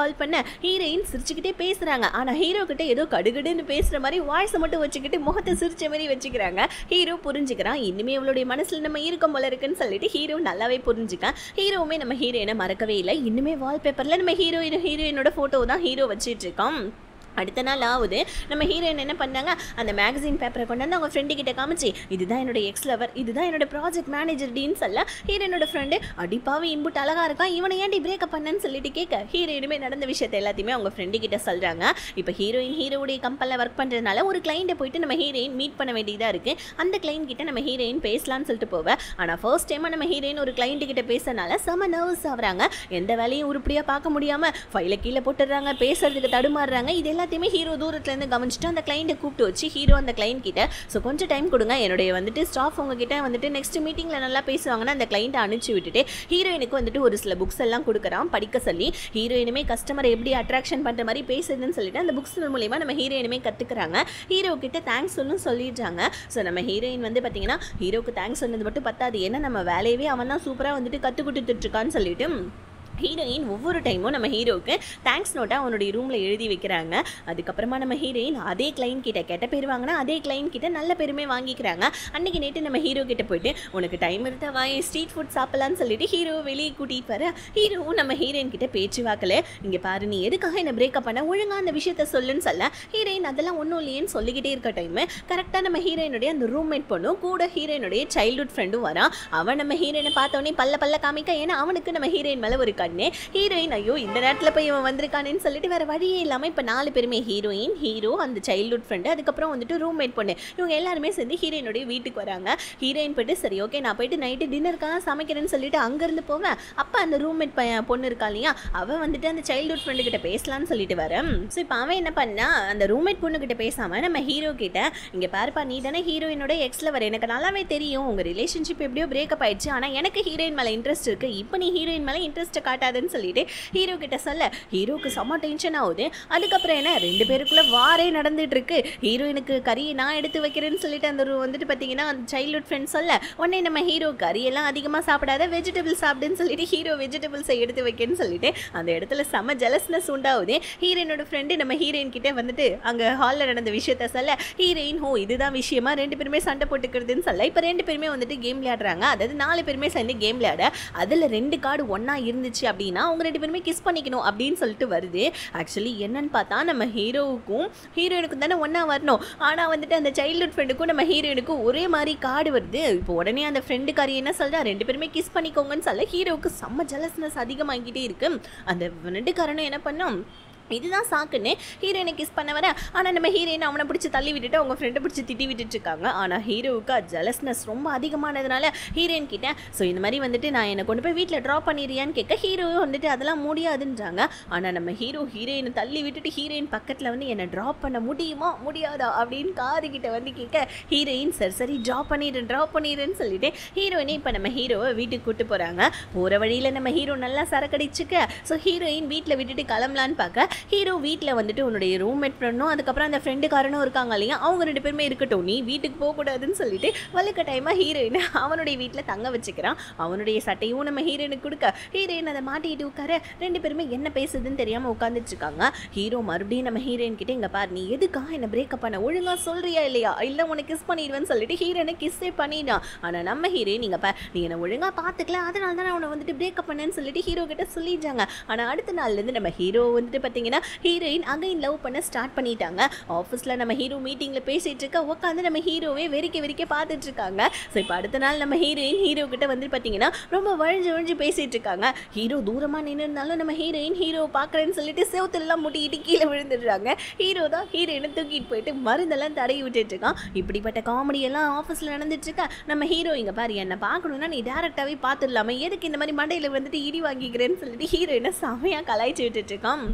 கால் பண்ண ஹீரோயின் சிரிச்சுக்கிட்டே பேசுறாங்க ஆனா ஹீரோ கிட்ட ஏதோ கடுகடுன்னு பேசுற மாதிரி வாய்ஸை மட்டும் வச்சுக்கிட்டு முகத்தை சிரிச்ச மாதிரி வச்சுக்கிறாங்க ஹீரோ புரிஞ்சுக்கிறான் இனிமே அவளுடைய மனசுல நம்ம இருக்கோம் போல இருக்குன்னு சொல்லிட்டு ஹீரோ நல்லாவே புரிஞ்சுக்கான் ஹீரோவுமே நம்ம ஹீரோயினை மறக்கவே இல்லை இன்னுமே வால்பேப்பர்ல நம்ம ஹீரோயின் ஹீரோயினோட போட்டோ தான் ஹீரோ வச்சிட்டு இருக்கோம் அடுத்த நாள் ஆகுது நம்ம ஹீரோயின் என்ன பண்ணாங்க அந்த மேகசின் பேப்பரை கொண்டு வந்து அவங்க ஃப்ரெண்டு கிட்ட காமிச்சு இதுதான் என்னோட எக்ஸ் லவர் இதுதான் என்னோட ப்ராஜெக்ட் மேனேஜர் டீன்னு சொல்ல ஹீரோயினோட ஃப்ரெண்டு அடிப்பாவே இன்புட் அழகா இருக்கான் இவனை ஏன்டி பிரேக்கப் பண்ணன்னு சொல்லிட்டு கேட்க ஹீரோயினுமே நடந்த விஷயத்தை எல்லாத்தையுமே அவங்க ஃப்ரெண்டு கிட்ட சொல்றாங்க இப்போ ஹீரோயின் ஹீரோடைய கம்பெனியில் ஒர்க் பண்ணுறதுனால ஒரு கிளைண்ட்டை போயிட்டு நம்ம ஹீரோயின் மீட் பண்ண வேண்டியதாக இருக்கு அந்த கிளைண்ட் கிட்ட நம்ம ஹீரோயின் பேசலாம்னு சொல்லிட்டு போவேன் ஆனால் ஃபர்ஸ்ட் டைமாக நம்ம ஹீரோயின் ஒரு கிளைண்ட் கிட்ட பேசுறதுனால செம நர்வஸ் ஆகுறாங்க எந்த வேலையும் உருப்படியாக பார்க்க முடியாம ஃபைலை கீழே போட்டுடுறாங்க பேசுறதுக்கு தடுமாறுறாங்க இது எல்லாத்தையுமே ஹீரோ தூரத்துலேருந்து கவனிச்சுட்டு அந்த கிளைண்ட்டை கூப்பிட்டு வச்சு ஹீரோ அந்த கிளைண்ட் கிட்ட ஸோ கொஞ்சம் டைம் கொடுங்க என்னுடைய வந்துட்டு ஸ்டாஃப் உங்ககிட்ட வந்துட்டு நெக்ஸ்ட் மீட்டிங்கில் நல்லா பேசுவாங்கன்னா அந்த கிளைண்ட்டை அனுப்பிச்சு விட்டுட்டு ஹீரோயினுக்கு வந்துட்டு ஒரு சில புக்ஸ் எல்லாம் கொடுக்குறான் படிக்க சொல்லி ஹீரோயினுமே கஸ்டமரை எப்படி அட்ராக்ஷன் பண்ணுற மாதிரி பேசுதுன்னு சொல்லிட்டு அந்த புக்ஸ் மூலியமாக நம்ம ஹீரோயினுமே கற்றுக்குறாங்க ஹீரோ கிட்ட தேங்க்ஸ் சொல்லும் சொல்லிடுறாங்க ஸோ நம்ம ஹீரோயின் வந்து பார்த்தீங்கன்னா ஹீரோக்கு தேங்க்ஸ் சொன்னது மட்டும் பத்தாது ஏன்னா நம்ம வேலையவே அவன் தான் சூப்பராக வந்துட்டு கற்றுக் கொடுத்துட்ருக்கான்னு சொல்லிட்டு ஹீரோயின் ஒவ்வொரு டைமும் நம்ம ஹீரோவுக்கு தேங்க்ஸ் நோட்டை அவனுடைய ரூமில் எழுதி வைக்கிறாங்க அதுக்கப்புறமா நம்ம ஹீரோயின் அதே கிளைண்ட் கிட்ட கெட்ட பேர் வாங்கினா அதே கிளைண்ட் கிட்ட நல்ல பேருமே வாங்கிக்கிறாங்க அன்னைக்கு நேற்று நம்ம ஹீரோ கிட்ட போயிட்டு உனக்கு டைம் இருந்தால் வா ஸ்ட்ரீட் ஃபுட் சாப்பிடலான்னு சொல்லிட்டு ஹீரோ வெளியே கூட்டிகிட்டு வர ஹீரோவும் நம்ம ஹீரோயின் கிட்ட பேச்சு வாக்கல இங்கே பாரு நீ எதுக்காக என்ன பிரேக்கப் பண்ண ஒழுங்காக அந்த விஷயத்த சொல்லுன்னு சொல்ல ஹீரோயின் அதெல்லாம் ஒன்றும் இல்லையேன்னு சொல்லிக்கிட்டே இருக்க டைம் கரெக்டாக நம்ம ஹீரோயினுடைய அந்த ரூம்மேட் பொண்ணும் கூட ஹீரோயினுடைய சைல்ட்ஹுட் ஃப்ரெண்டும் வரான் அவன் நம்ம ஹீரோயினை பார்த்தோன்னே பல்ல பல்ல காமிக்க ஏன்னா அவனுக்கு நம்ம ஹீரோயின் மேலே ஒரு கண்ணு ஹீரோயின் ஐயோ இந்த நேரத்தில் போய் இவன் வந்திருக்கானேன்னு சொல்லிட்டு வேற வழியே இல்லாமல் இப்போ நாலு பேருமே ஹீரோயின் ஹீரோ அந்த சைல்ட்ஹுட் ஃப்ரெண்டு அதுக்கப்புறம் வந்துட்டு ரூம்மேட் பொண்ணு இவங்க எல்லாருமே சேர்ந்து ஹீரோயினுடைய வீட்டுக்கு வராங்க ஹீரோயின் போயிட்டு சரி ஓகே நான் போயிட்டு நைட்டு டின்னருக்காக சமைக்கிறேன்னு சொல்லிட்டு அங்கேருந்து போவேன் அப்போ அந்த ரூம்மேட் பையன் பொண்ணு இருக்கா இல்லையா அவன் வந்துட்டு அந்த சைல்ட்ஹுட் ஃப்ரெண்டு கிட்ட பேசலாம்னு சொல்லிட்டு வரேன் ஸோ இப்போ அவன் என்ன பண்ணா அந்த ரூம்மேட் பொண்ணு கிட்ட பேசாமல் நம்ம ஹீரோ கிட்ட இங்கே பாருப்பா நீ தானே ஹீரோயினோட எக்ஸில் வர எனக்கு நல்லாவே தெரியும் உங்கள் ரிலேஷன்ஷிப் எப்படியோ பிரேக்கப் ஆயிடுச்சு ஆனால் எனக்கு ஹீரோயின் மேலே இன்ட்ரெஸ்ட் இருக்குது இப்போ நீ ஹீரோயின் மேலே இன்ட்ரெஸ்ட்டை காட்டாதுன்னு சொல்லிட்டு ஹீரோ கிட்ட சொல்ல ஹீரோக்கு செம்ம டென்ஷன் ஆகுது அதுக்கப்புறம் என்ன ரெண்டு பேருக்குள்ள வாரே நடந்துட்டு இருக்கு ஹீரோயினுக்கு கறியை நான் எடுத்து வைக்கிறேன்னு சொல்லிட்டு அந்த ஒரு வந்துட்டு பார்த்தீங்கன்னா அந்த சைல்ட்ஹுட் ஃப்ரெண்ட் சொல்ல உடனே நம்ம ஹீரோ கறியெல்லாம் அதிகமாக சாப்பிடாத வெஜிடபிள் சாப்பிடுன்னு சொல்லிட்டு ஹீரோ வெஜிடபிள்ஸை எடுத்து வைக்கன்னு சொல்லிட்டு அந்த இடத்துல செம்ம ஜெலஸ்னஸ் உண்டாகுது ஹீரோயினோட ஃப்ரெண்டு நம்ம ஹீரோயின் கிட்ட வந்துட்டு அங்கே ஹாலில் நடந்த விஷயத்த சொல்ல ஹீரோயின் ஹோ இதுதான் விஷயமா ரெண்டு பேருமே சண்டை போட்டுக்கிறதுன்னு சொல்ல இப்போ ரெண்டு பேருமே வந்துட்டு கேம் விளையாடுறாங்க அதாவது நாலு பேருமே சேர்ந்து கேம் விளையாட அதில் ரெண்டு கார்டு ஒன்றா இருந்துச்சு அப்படின்னா அவங்க ரெண்டு பேருமே கிஸ் பண்ணிக்கணும் அப்படின்னு சொல்லிட்டு வருது ஆக்சுவலி என்னன்னு பார்த்தா நம்ம ஹீரோவுக்கும் ஹீரோயினுக்கும் தானே ஒன்றா வரணும் ஆனால் வந்துட்டு அந்த சைல்ட்ஹுட் ஃப்ரெண்டுக்கும் நம்ம ஹீரோயினுக்கும் ஒரே மாதிரி கார்டு வருது இப்போ உடனே அந்த ஃப்ரெண்டுக்காரி என்ன சொல்றா ரெண்டு பேருமே கிஸ் பண்ணிக்கோங்கன்னு சொல்ல ஹீரோவுக்கு செம்ம ஜலஸ்னஸ் அதிகமாகிக்கிட்டே இருக்கு அந்த ஃப்ரெண்டுக்காரனும் என்ன பண்ணோம் இதுதான் சாக்குன்னு ஹீரோயினை கிஸ் பண்ண வர ஆனால் நம்ம ஹீரோயின் அவனை பிடிச்சி தள்ளி விட்டுட்டு அவங்க ஃப்ரெண்டை பிடிச்சி திட்டி விட்டுட்டு இருக்காங்க ஆனால் ஹீரோவுக்கு ஜலஸ்னஸ் ரொம்ப அதிகமானதுனால ஹீரோயின் கிட்ட ஸோ இந்த மாதிரி வந்துட்டு நான் என்னை கொண்டு போய் வீட்டில் ட்ராப் பண்ணிடுறியான்னு கேட்க ஹீரோவும் வந்துட்டு அதெல்லாம் முடியாதுன்றாங்க ஆனால் நம்ம ஹீரோ ஹீரோயினை தள்ளி விட்டுட்டு ஹீரோயின் பக்கத்தில் வந்து என்னை ட்ராப் பண்ண முடியுமா முடியாதா அப்படின்னு காது கிட்ட வந்து கேட்க ஹீரோயின் சரி சரி ட்ராப் பண்ணிடு ட்ராப் பண்ணிடுன்னு சொல்லிட்டு ஹீரோயினே இப்போ நம்ம ஹீரோவை வீட்டுக்கு கூட்டு போகிறாங்க போகிற வழியில் நம்ம ஹீரோ நல்லா சரக்கடிச்சுக்க ஸோ ஹீரோயின் வீட்டில் விட்டுட்டு கிளம்பலான்னு பார்க்க ஹீரோ வீட்டில் வந்துட்டு உன்னுடைய ரூம்மேட் ஃப்ரெண்டும் அதுக்கப்புறம் அந்த ஃப்ரெண்டுக்காரனும் இருக்காங்க இல்லையா அவங்க ரெண்டு பேருமே இருக்கட்டும் நீ வீட்டுக்கு போகக்கூடாதுன்னு சொல்லிட்டு வலுக்க டைமாக ஹீரோயினை அவனுடைய வீட்டில் தங்க வச்சுக்கிறான் அவனுடைய சட்டையும் நம்ம ஹீரோயினுக்கு கொடுக்க ஹீரோயின் அதை மாட்டிக்கிட்டு உட்கார ரெண்டு பேருமே என்ன பேசுதுன்னு தெரியாமல் உட்காந்துட்டு இருக்காங்க ஹீரோ மறுபடியும் நம்ம ஹீரோயின் கிட்ட இங்கே பாரு நீ எதுக்காக என்ன பிரேக்கப் பண்ண ஒழுங்கா சொல்றியா இல்லையா இல்லை உனக்கு கிஸ் பண்ணிடுவேன்னு சொல்லிட்டு ஹீரோயினை கிஸ்ஸே பண்ணிடான் ஆனால் நம்ம ஹீரோயின் நீங்கள் பார் நீ என்னை ஒழுங்காக பார்த்துக்கல அதனால தான் நான் உன்னை வந்துட்டு பிரேக்கப் பண்ணேன்னு சொல்லிட்டு ஹீரோ கிட்ட சொல்லிட்டாங்க ஆனால் அடுத்த நாள்லேருந்து நம்ம ஹீரோ வந்துட்டு பார்த்தீங்கன்னா ஹீரோயின் அகைன் லவ் பண்ண ஸ்டார்ட் பண்ணிட்டாங்க ஆஃபீஸில் நம்ம ஹீரோ மீட்டிங்கில் பேசிகிட்டு இருக்க உட்காந்து நம்ம ஹீரோவே வெறிக்க வெறிக்க பார்த்துட்டு இருக்காங்க ஸோ இப்போ அடுத்த நாள் நம்ம ஹீரோயின் ஹீரோ கிட்ட வந்து பார்த்தீங்கன்னா ரொம்ப வழிஞ்சு வழிஞ்சு பேசிகிட்டு இருக்காங்க ஹீரோ தூரமாக நின்று இருந்தாலும் நம்ம ஹீரோயின் ஹீரோ பார்க்குறேன்னு சொல்லிட்டு செவத்துலலாம் முட்டிக்கிட்டு கீழே விழுந்துடுறாங்க ஹீரோ தான் ஹீரோயினை தூக்கிட்டு போயிட்டு மருந்தெல்லாம் தடவி விட்டுட்டு இருக்கான் இப்படிப்பட்ட காமெடி எல்லாம் ஆஃபீஸில் நடந்துட்டு இருக்கா நம்ம ஹீரோ இங்கே பாரு என்னை பார்க்கணுன்னா நீ டேரெக்டாகவே பார்த்துடலாமே எதுக்கு இந்த மாதிரி மண்டையில் வந்துட்டு இடி வாங்கிக்கிறேன்னு சொல்லிட்டு ஹீரோயினை செமையாக கலாய்ச்சி விட்டுட்டு இருக்கான்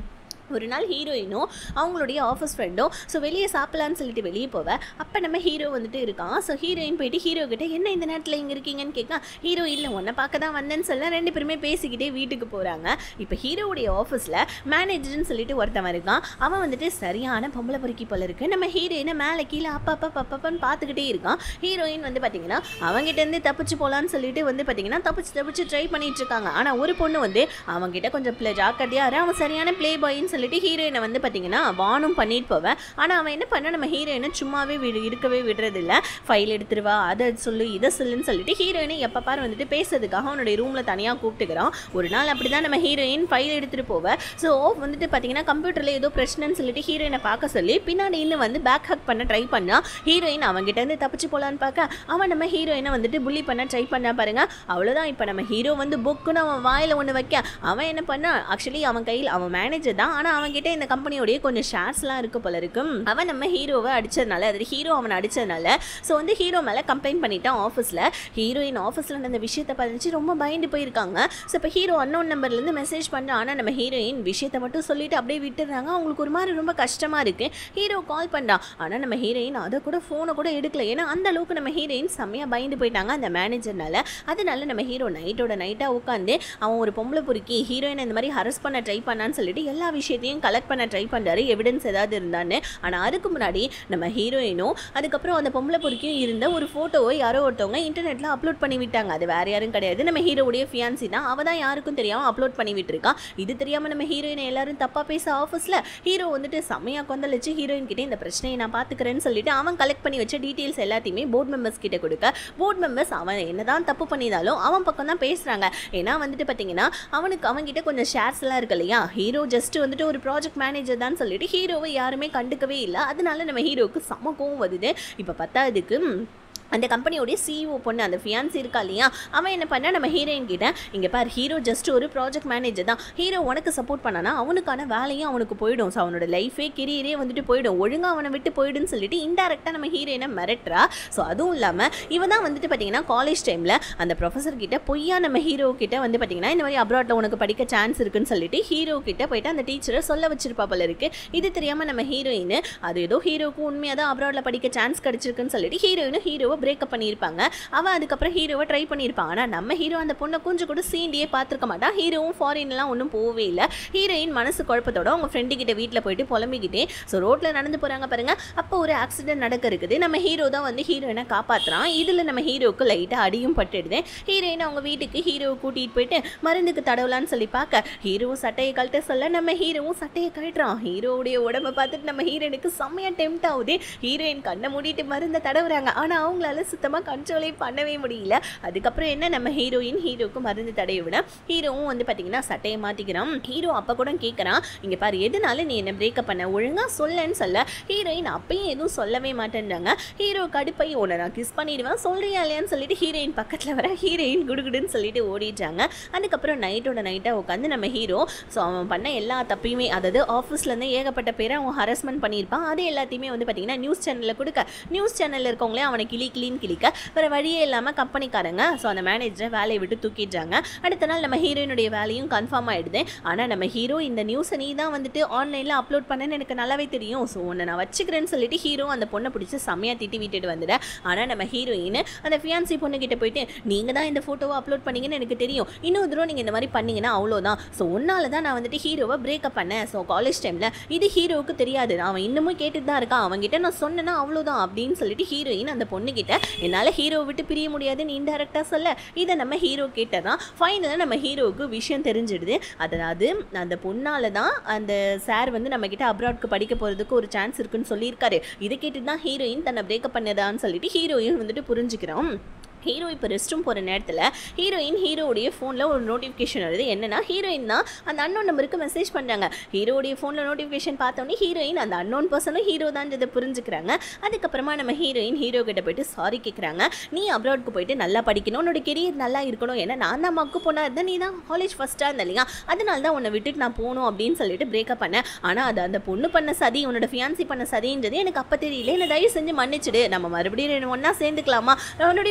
ஒரு நாள் ஹீரோயினும் அவங்களுடைய ஆஃபீஸ் ஃப்ரெண்டும் ஸோ வெளியே சாப்பிடலான்னு சொல்லிட்டு வெளியே போவேன் அப்போ நம்ம ஹீரோ வந்துட்டு இருக்கான் ஸோ ஹீரோயின் போயிட்டு ஹீரோ கிட்ட என்ன இந்த நேரத்தில் இங்கே இருக்கீங்கன்னு கேட்க ஹீரோ இல்லை உன்னை பார்க்க தான் வந்தேன்னு சொல்ல ரெண்டு பேருமே பேசிக்கிட்டே வீட்டுக்கு போகிறாங்க இப்போ ஹீரோவுடைய ஆஃபீஸில் மேனேஜர்னு சொல்லிட்டு ஒருத்தவன் இருக்கான் அவன் வந்துட்டு சரியான பொம்பளை பொறுக்கி போல இருக்கு நம்ம ஹீரோயினை மேலே கீழே அப்பப்போ பப்பப்பன்னு பார்த்துக்கிட்டே இருக்கான் ஹீரோயின் வந்து பார்த்தீங்கன்னா அவங்ககிட்டேருந்து தப்பிச்சு போகலான்னு சொல்லிட்டு வந்து பார்த்தீங்கன்னா தப்பிச்சு தப்பிச்சு ட்ரை பண்ணிட்டு இருக்காங்க ஆனால் ஒரு பொண்ணு வந்து அவங்ககிட்ட கொஞ்சம் ப்ளே ஜாக்கிரதையாக இரு, அவன் சரியான ப்ளே பாயின்னு சொல்லிட்டு ஹீரோயினை வந்து பார்த்தீங்கன்னா வானும் பண்ணிட்டு போவேன் ஆனால் அவன் என்ன பண்ண நம்ம ஹீரோயினை சும்மாவே விடு இருக்கவே விடுறதில்ல ஃபைல் எடுத்துருவா அதை சொல்லு இதை சொல்லுன்னு சொல்லிட்டு ஹீரோயினை எப்போ பாரு வந்துட்டு பேசுறதுக்காக அவனுடைய ரூமில் தனியாக கூப்பிட்டுக்கிறான் ஒரு நாள் அப்படி தான் நம்ம ஹீரோயின் ஃபைல் எடுத்துகிட்டு போவேன் ஸோ வந்துட்டு பார்த்தீங்கன்னா கம்ப்யூட்டரில் ஏதோ பிரச்சனைன்னு சொல்லிட்டு ஹீரோயினை பார்க்க சொல்லி பின்னாடி இன்னும் வந்து பேக் ஹக் பண்ண ட்ரை பண்ணா ஹீரோயின் அவங்ககிட்ட இருந்து தப்பிச்சு போகலான்னு பார்க்க அவன் நம்ம ஹீரோயினை வந்துட்டு புள்ளி பண்ண ட்ரை பண்ணா பாருங்க அவ்வளோதான் இப்போ நம்ம ஹீரோ வந்து புக்குன்னு அவன் வாயில் ஒன்று வைக்க அவன் என்ன பண்ணா ஆக்சுவலி அவன் கையில் அவன் மேனேஜர் தான் ஆனால் அவன்கிட்ட இந்த கம்பெனியோடைய கொஞ்சம் ஷேர்ஸ்லாம் இருக்கு போல இருக்கும் அவன் நம்ம ஹீரோவை அடிச்சதுனால அது ஹீரோ அவனை அடிச்சதுனால ஸோ வந்து ஹீரோ மேலே கம்ப்ளைண்ட் பண்ணிட்டான் ஆஃபீஸில் ஹீரோயின் ஆஃபீஸில் நடந்த விஷயத்தை பதிச்சு ரொம்ப பயந்து போயிருக்காங்க ஸோ இப்போ ஹீரோ அன்னோன் நம்பர்லேருந்து மெசேஜ் பண்ணுறான் ஆனால் நம்ம ஹீரோயின் விஷயத்தை மட்டும் சொல்லிட்டு அப்படியே விட்டுடுறாங்க அவங்களுக்கு ஒரு மாதிரி ரொம்ப கஷ்டமாக இருக்குது ஹீரோ கால் பண்ணுறான் ஆனால் நம்ம ஹீரோயின் அதை கூட ஃபோனை கூட எடுக்கல ஏன்னா அந்த அளவுக்கு நம்ம ஹீரோயின் செம்மையாக பயந்து போயிட்டாங்க அந்த மேனேஜர்னால அதனால நம்ம ஹீரோ நைட்டோட நைட்டாக உட்காந்து அவன் ஒரு பொம்பளை பொறுக்கி ஹீரோயின் இந்த மாதிரி ஹரஸ் பண்ண ட்ரை பண்ணான்னு சொல்லிட்டு எல்லா விஷயத்தையும் கலெக்ட் பண்ண ட்ரை பண்ணுறாரு எவிடன்ஸ் ஏதாவது இருந்தான்னு ஆனால் அதுக்கு முன்னாடி நம்ம ஹீரோயினும் அதுக்கப்புறம் அந்த பொம்பளை பொறுக்கியும் இருந்த ஒரு ஃபோட்டோவை யாரோ ஒருத்தவங்க இன்டர்நெட்டில் அப்லோட் பண்ணி விட்டாங்க அது வேற யாரும் கிடையாது நம்ம ஹீரோவுடைய ஃபியான்சி தான் அவள் தான் யாருக்கும் தெரியாமல் அப்லோட் பண்ணி விட்டுருக்கா இது தெரியாமல் நம்ம ஹீரோயினை எல்லாரும் தப்பாக பேச ஆஃபீஸில் ஹீரோ வந்துட்டு செம்மையாக கொந்தளிச்சு ஹீரோயின் கிட்டே இந்த பிரச்சனையை நான் பார்த்துக்கிறேன்னு சொல்லிட்டு அவன் கலெக்ட் பண்ணி வச்ச டீட்டெயில்ஸ் எல்லாத்தையுமே போர்ட் மெம்பர்ஸ் கிட்ட கொடுக்க போர்ட் மெம்பர்ஸ் அவன் என்னதான் தப்பு பண்ணியிருந்தாலும் அவன் பக்கம் தான் பேசுகிறாங்க ஏன்னா வந்துட்டு பார்த்தீங்கன்னா அவனுக்கு அவன்கிட்ட கொஞ்சம் ஷேர்ஸ் எல்லாம் இருக்கு இல்லையா ஹீரோ ஜஸ்ட் வந்துட்டு ஒரு ப்ராஜெக்ட் மேனேஜர் தான் சொல்லிட்டு ஹீரோவை யாருமே கண்டுக்கவே இல்லை அதனால நம்ம ஹீரோவுக்கு செம கோவம் வருது இப்போ பத்தாவதுக்கு ம், அந்த கம்பெனியோடைய சிஇஓ பொண்ணு அந்த ஃபியான்சி இருக்கா இல்லையா அவன் என்ன பண்ணா நம்ம ஹீரோயின் கிட்ட இங்கே பார் ஹீரோ ஜஸ்ட் ஒரு ப்ராஜெக்ட் மேனேஜர் தான் ஹீரோ உனக்கு சப்போர்ட் பண்ணானா அவனுக்கான வேலையும் அவனுக்கு போயிடும் ஸோ அவனோட லைஃபே கெரியரே வந்துட்டு போயிடும் ஒழுங்கா அவனை விட்டு போயிடுன்னு சொல்லிட்டு இன்டெரக்டாக நம்ம ஹீரோயினை மிரட்டுறா ஸோ அதுவும் இல்லாமல் இவன் தான் வந்துட்டு பார்த்தீங்கன்னா காலேஜ் டைமில் அந்த ப்ரொஃபஸர் கிட்ட பொய்யா நம்ம ஹீரோ கிட்ட வந்து பார்த்தீங்கன்னா இந்த மாதிரி அப்ராட்டில் உனக்கு படிக்க சான்ஸ் இருக்குன்னு சொல்லிட்டு ஹீரோ கிட்ட போயிட்டு அந்த டீச்சரை சொல்ல வச்சிருப்பா போல இருக்கு இது தெரியாமல் நம்ம ஹீரோயின் அது ஏதோ ஹீரோக்கு உண்மையாக தான் அப்ராட்டில் படிக்க சான்ஸ் கிடைச்சிருக்குன்னு சொல்லிட்டு ஹீரோயினும் ஹீரோவை பிரேக்கப் பண்ணியிருப்பாங்க அவன் அதுக்கப்புறம் ஹீரோவை ட்ரை பண்ணியிருப்பான் ஆனால் நம்ம ஹீரோ அந்த பொண்ணை கொஞ்சம் கூட சீண்டியே பார்த்துருக்க மாட்டான் ஹீரோவும் ஃபாரின்லாம் ஒன்றும் போகவே இல்லை ஹீரோயின் மனசு குழப்பத்தோட அவங்க ஃப்ரெண்டு கிட்ட வீட்டில் போயிட்டு புலம்பிக்கிட்டே ஸோ ரோட்டில் நடந்து போகிறாங்க பாருங்க அப்போ ஒரு ஆக்சிடென்ட் நடக்க இருக்குது நம்ம ஹீரோ தான் வந்து ஹீரோயினை காப்பாற்றுறான் இதில் நம்ம ஹீரோவுக்கு லைட்டாக அடியும் பட்டுடுது ஹீரோயின் அவங்க வீட்டுக்கு ஹீரோவை கூட்டிகிட்டு போயிட்டு மருந்துக்கு தடவலான்னு சொல்லி பார்க்க ஹீரோவும் சட்டையை கழட்ட சொல்ல நம்ம ஹீரோவும் சட்டையை கழட்டுறான் ஹீரோவுடைய உடம்ப பார்த்துட்டு நம்ம ஹீரோயினுக்கு செம்மையாக டெம்ட் ஆகுது ஹீரோயின் கண்ணை மூடிட்டு மருந்தை தடவுறாங்க ஆனால் அவங்களால சுத்தமாக கண்ட்ரோலே பண்ணவே முடியல அதுக்கப்புறம் என்ன நம்ம ஹீரோயின் ஹீரோக்கு மருந்து தடவி விட ஹீரோவும் வந்து பார்த்தீங்கன்னா சட்டையை மாற்றிக்கிறான் ஹீரோ அப்போ கூட கேட்குறான் இங்கே பாரு எதனால நீ என்ன பிரேக்கப் பண்ண ஒழுங்காக சொல்லன்னு சொல்ல ஹீரோயின் அப்பயும் எதுவும் சொல்லவே மாட்டேன்றாங்க ஹீரோ கடுப்பை உன்னை நான் கிஸ் பண்ணிடுவேன் சொல்றியா இல்லையான்னு சொல்லிட்டு ஹீரோயின் பக்கத்தில் வர ஹீரோயின் குடுகுடுன்னு சொல்லிட்டு ஓடிட்டாங்க அதுக்கப்புறம் நைட்டோட நைட்டாக உட்காந்து நம்ம ஹீரோ ஸோ அவன் பண்ண எல்லா தப்பையுமே அதாவது ஆஃபீஸ்லேருந்து ஏகப்பட்ட பேரை அவன் ஹரஸ்மெண்ட் பண்ணியிருப்பான் அது எல்லாத்தையுமே வந்து பார்த்தீங்கன்னா நியூஸ் சேனலில் கொடுக்க நியூஸ் சேனலில் இருக்கவங்களே அவனை கிளி கிளின்னு கிளிக்க வேறு வழியே இல்லாமல் கம்பெனிக்காரங்க ஸோ அந்த மேனேஜரை வேலையை விட்டு தூக்கிடுறாங்க அடுத்த நாள் நம்ம ஹீரோயினுடைய வேலையும் கன்ஃபார்ம் ஆகிடுது ஆனால் நம்ம ஹீரோ இந்த நியூஸை நீ தான் வந்துட்டு ஆன்லைனில் அப்லோட் பண்ணேன்னு எனக்கு நல்லாவே தெரியும் ஸோ உன்னை நான் வச்சுக்கிறேன்னு சொல்லிட்டு ஹீரோ அந்த பொண்ணை பிடிச்சி செம்மையாக திட்டி விட்டுட்டு வந்துட ஆனால் நம்ம ஹீரோயின் அந்த ஃபியான்சி பொண்ணுக்கிட்ட போயிட்டு நீங்கள் தான் இந்த ஃபோட்டோவை அப்லோட் பண்ணீங்கன்னு எனக்கு தெரியும் இன்னொரு தூரம் நீங்கள் இந்த மாதிரி பண்ணீங்கன்னா அவ்வளோதான் ஸோ உன்னால தான் நான் வந்துட்டு ஹீரோவை பிரேக்கப் பண்ணேன் ஸோ காலேஜ் டைமில் இது ஹீரோவுக்கு தெரியாது அவன் இன்னமும் கேட்டுட்டு தான் இருக்கான் அவன்கிட்ட நான் சொன்னேன்னா அவ்வளோதான் அப்படின்னு சொல்லிட்டு ஹீரோயின் அந்த பொண்ணுக்கிட்ட என்னால் ஹீரோவை விட்டு பிரிய முடியாதுன்னு இன்டெரக்டாக சொல்ல இதை நம்ம ஹீரோ கேட்டதான் ஃபைனலாக நம்ம ஹீரோவுக்கு விஷயம் தெரிஞ்சிடுது அதாவது அந்த பொண்ணால தான் அந்த சார் வந்து நம்ம கிட்ட அப்ராட்க்கு படிக்க போகிறதுக்கு ஒரு சான்ஸ் இருக்குன்னு சொல்லியிருக்காரு இதை கேட்டு தான் ஹீரோயின் தன்னை பிரேக்கப் பண்ணதான்னு சொல்லிட்டு ஹீரோயின் வந்துட்டு புரிஞ்சுக்கிறோம் ஹீரோ இப்போ ரெஸ்ட் ரூம் போகிற நேரத்தில் ஹீரோயின் ஹீரோவுடைய ஃபோனில் ஒரு நோட்டிஃபிகேஷன் வருது என்னன்னா ஹீரோயின் தான் அந்த அன்னோன் நம்பருக்கு மெசேஜ் பண்ணுறாங்க ஹீரோடைய ஃபோனில் நோட்டிஃபிகேஷன் பார்த்தோன்னே ஹீரோயின் அந்த அன்னோன் பர்சனும் ஹீரோ தான்றதை புரிஞ்சுக்கிறாங்க அதுக்கப்புறமா நம்ம ஹீரோயின் ஹீரோ கிட்ட போயிட்டு சாரி கேட்குறாங்க நீ அப்ராட்க்கு போயிட்டு நல்லா படிக்கணும் உன்னோட கெரியர் நல்லா இருக்கணும் ஏன்னா நான் தான் மக்கு பொண்ணா இருந்தேன் நீ தான் காலேஜ் ஃபஸ்ட்டாக இருந்த இல்லையா அதனால தான் உன்னை விட்டுட்டு நான் போகணும் அப்படின்னு சொல்லிட்டு பிரேக்கப் பண்ணேன் ஆனால் அது அந்த பொண்ணு பண்ண சதி உன்னோட ஃபியான்சி பண்ண சதின்றது எனக்கு அப்போ தெரியல என்ன தயவு செஞ்சு மன்னிச்சிடு நம்ம மறுபடியும் ஒன்றா சேர்ந்துக்கலாமா மறுபடியும் அந்த மாதிரி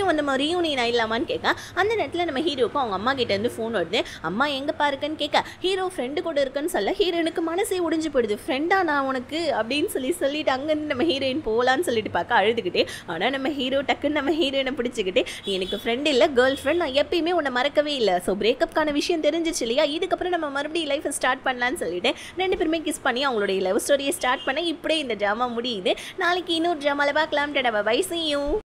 ரீயூனியன் ஆயிடலாமான்னு கேட்க அந்த நேரத்தில் நம்ம ஹீரோக்கும் அவங்க அம்மா கிட்ட இருந்து ஃபோன் வருது அம்மா எங்கே பாருக்குன்னு கேட்க ஹீரோ ஃப்ரெண்டு கூட இருக்குன்னு சொல்ல ஹீரோனுக்கு மனசே உடைஞ்சு போயிடுது ஃப்ரெண்டா நான் உனக்கு அப்படின்னு சொல்லி சொல்லிட்டு அங்கேருந்து நம்ம ஹீரோயின் போகலான்னு சொல்லிட்டு பார்க்க அழுதுகிட்டே ஆனால் நம்ம ஹீரோ டக்குன்னு நம்ம ஹீரோயினை பிடிச்சிக்கிட்டு நீ எனக்கு ஃப்ரெண்ட் இல்லை கேர்ள் ஃப்ரெண்ட் நான் எப்பயுமே உன்னை மறக்கவே இல்லை ஸோ பிரேக்கப்கான விஷயம் தெரிஞ்சிச்சு இல்லையா இதுக்கப்புறம் நம்ம மறுபடியும் லைஃப்பை ஸ்டார்ட் பண்ணலான்னு சொல்லிட்டு ரெண்டு பேருமே கிஸ் பண்ணி அவங்களுடைய லவ் ஸ்டோரியை ஸ்டார்ட் பண்ண இப்படியே இந்த ட்ராமா முடியுது நாளைக்கு இன்னொரு ட்ராமாவில் பார்க்கலாம் டடா பை see you